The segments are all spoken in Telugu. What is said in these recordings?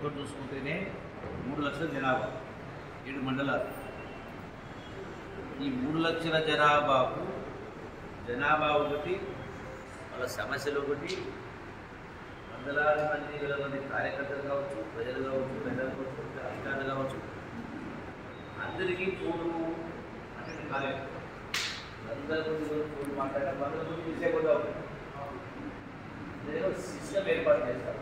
మొత్తం చూసుకుంటేనే మూడు లక్షల జనాభా ఏడు మండలాలు ఈ మూడు లక్షల జనాభాకు జనాభా ఒకటి వాళ్ళ సమస్యలు ఒకటి వందలాది మంది వేల మంది కార్యకర్తలు కావచ్చు ప్రజలు కావచ్చు ప్రజలు కావచ్చు అధికారులు కావచ్చు అందరికీ ఫోను అంటే కార్యకర్త అందరి గురించి ఫోన్ మాట్లాడే వాళ్ళ గురించి విషయకుండా నేను సిస్టమ్ ఏర్పాటు చేస్తాను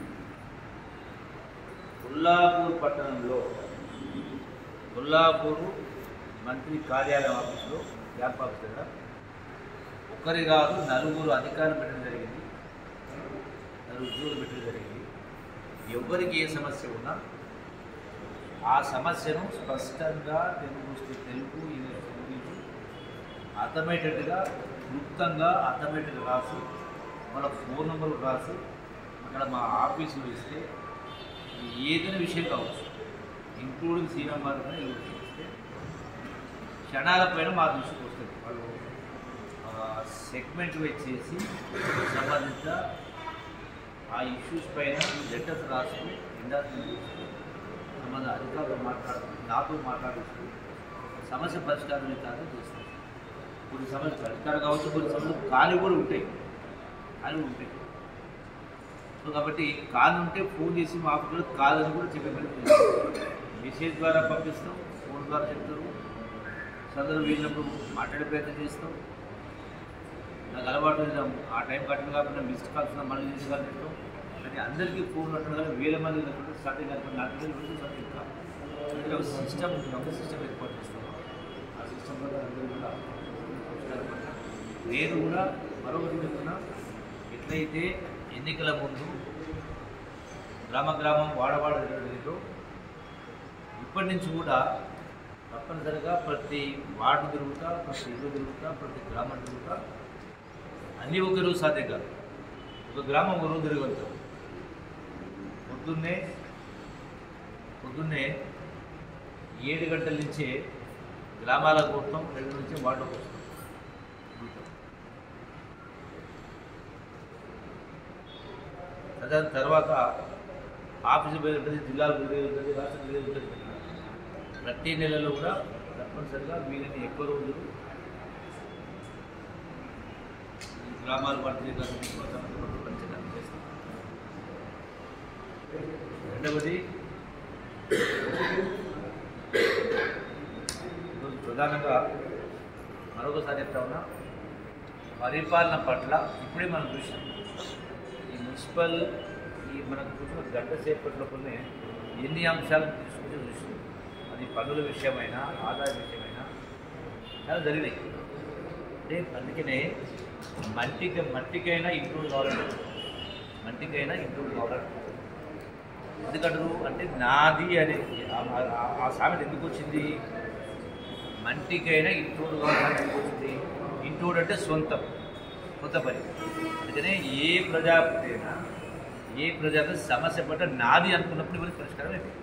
కొల్లాపూర్ పట్టణంలో కొల్లాపూర్ మంత్రి కార్యాలయం ఆఫీసులో క్యాంప్ ఆఫీస్ దగ్గర ఒక్కరి కాదు నలుగురు అధికారులు పెట్టడం జరిగింది నలుగురు ఉద్యోగులు పెట్టడం జరిగింది ఎవరికి ఏ సమస్య ఉన్నా ఆ సమస్యను స్పష్టంగా తెలుగు వస్తే తెలుగు ఇంగ్లీష్ ఇంగ్లీషు అర్థమయ్యేటట్టుగా క్లుప్తంగా అర్థమయ్యేటట్టు రాసి మన ఫోన్ నెంబర్ రాసి అక్కడ మా ఆఫీసులో ఇస్తే ఏదైనా విషయం కావచ్చు ఇంక్లూడింగ్ సీఎం గారు ఇస్తే క్షణాల పైన మా దృష్టికి వస్తుంది వాళ్ళు సెగ్మెంట్ వైజ్ చేసి సంబంధిత ఆ ఇష్యూస్ పైన లెటర్స్ రాస్తూ ఇండస్ట్రీ సంబంధ అధికారులు మాట్లాడుతూ నాతో మాట్లాడుతూ సమస్య పరిష్కారం కాదు చేస్తారు కొన్ని సమస్య పరిష్కారం కావచ్చు కొన్ని సమస్యలు ఖాళీ కూడా ఉంటాయి ఖాళీ ఉంటాయి సో కాబట్టి కాల్ ఉంటే ఫోన్ చేసి మా ఆఫీసులో కాదని కూడా చెప్పే మెసేజ్ ద్వారా పంపిస్తాం ఫోన్ ద్వారా చెప్తారు సందర్భం వీళ్ళప్పుడు మాట్లాడే ప్రయత్నం చేస్తాం నాకు అలవాటు ఉంది, ఆ టైం కట్టిన కాకుండా మిస్డ్ కాల్స్ మళ్ళీ చేసి కలుపుతాం అది అందరికీ ఫోన్ ఉంటుంది కానీ వేల మంది లేకుండా స్టార్టింగ్ కలుపుతాం నాకు తెలియదు రోజు స్టార్టింగ్ కాదు అందుకే ఒక సిస్టమ్ ఒక సిస్టమ్ ఏర్పాటు చేస్తాం ఆ సిస్టమ్ కూడా అందరూ కూడా ఉపయోగపడతారు. నేను కూడా మరొకటి చెప్తున్నా ఎట్లయితే ఎన్నికల ముందు గ్రామ గ్రామం వాడవాడ జరిగిందో ఇప్పటి నుంచి కూడా తప్పనిసరిగా ప్రతి వార్డు తిరుగుతా ప్రతి ఇల్లు తిరుగుతా ప్రతి గ్రామం తిరుగుతా అన్నీ ఒక రోజు సాధ్యం కాదు ఒక గ్రామం ఒక రోజు తిరగలుగుతాం పొద్దున్నే పొద్దున్నే ఏడు గంటల నుంచే గ్రామాలకు పోతాం రెండు నుంచి వార్డుకు వస్తాం తిరుగుతాం. దాని తర్వాత ఆఫీసు పేరు ఉంటుంది జిల్లాలు పేరు ఉంటుంది రాష్ట్రం పేరు ఉంటుంది ప్రతి నెలలో కూడా తప్పనిసరిగా వీళ్ళని ఎక్కువ రోజులు ఈ గ్రామాలు పంపిణీ పంచడం చేస్తాం రెండవది ఈరోజు ప్రధానంగా మరొకసారి చెప్తా ఉన్నా పరిపాలన పట్ల ఇప్పుడే మనం చూసాం ఈ మున్సిపల్ ఈ మనకు చూసిన గంట సేపట్లోనే ఎన్ని అంశాలు తీసుకుంటే చూసాం అది పన్నుల విషయమైనా ఆదాయ విషయమైనా చాలా జరిగినాయి అంటే అందుకనే మట్టికి మట్టికైనా ఇంప్రూవ్ కావాలంటే మట్టికైనా ఇంప్రూవ్ కావాలంటే ఎందుకంటారు అంటే నాది అనే ఆ- ఆ- ఆ సామెత ఎందుకు వచ్చింది మంటికైనా ఇంటూడు కావాలని ఎందుకు వచ్చింది ఇంటూడు అంటే సొంతం కొత్త పని అందుకనే ఏ ప్రజాపతి అయినా ఏ ప్రజాపతి సమస్య పట్ల నాది అనుకున్నప్పుడు ఇవన్నీ పరిష్కారం అయిపోయింది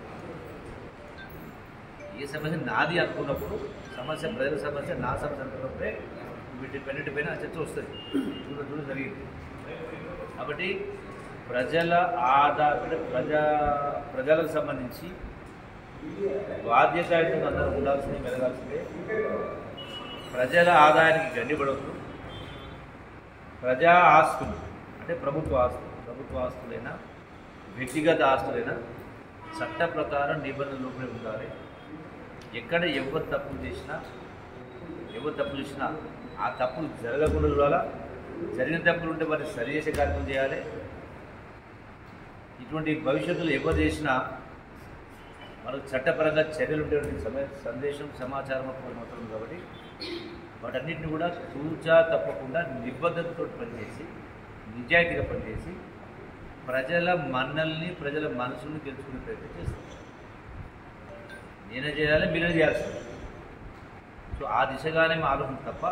ఏ సమస్య నాది అనుకున్నప్పుడు సమస్య ప్రజల సమస్య నా సమస్య అనుకున్నప్పుడే వీటి పెన్నిటిపైన చర్చ వస్తుంది చూడ చూడ జరిగింది కాబట్టి ప్రజల ఆధార అంటే ప్రజా ప్రజలకు సంబంధించి బాధ్యతాయుతంగా అందరూ ఉండాల్సింది మెలగాల్సిందే ప్రజల ఆదాయానికి గండిపడవద్దు ప్రజా ఆస్తులు అంటే ప్రభుత్వ ఆస్తులు ప్రభుత్వ ఆస్తులైనా వ్యక్తిగత ఆస్తులైనా చట్ట ప్రకారం నిబంధనలోనే ఉండాలి ఎక్కడ ఎవరు తప్పులు చేసినా ఎవరు తప్పులు చేసినా ఆ తప్పులు జరగకుండా చూడాలా జరిగిన తప్పులు ఉంటే వాటిని సరి చేసే కార్యక్రమం చేయాలి ఇటువంటి భవిష్యత్తులో ఎవరు చేసినా మనకు చట్టపరంగా చర్యలు ఉండేటువంటి సమయ సందేశం సమాచారం అవసరం కాబట్టి వాటన్నిటిని కూడా తూచా తప్పకుండా నిబద్ధతతో పనిచేసి నిజాయితీగా పనిచేసి ప్రజల మన్నల్ని ప్రజల మనసుని గెలుచుకునే ప్రయత్నం చేస్తాం నేనే చేయాలి మీరే చేయాల్సింది సో ఆ దిశగానే మా ఆలోచన తప్ప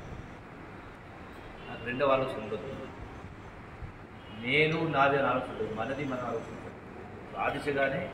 నాకు రెండవ ఆలోచన ఉండదు నేను నాది అని ఆలోచన ఉండదు మనది మన ఆలోచన ఉండదు. ఆ దిశగానే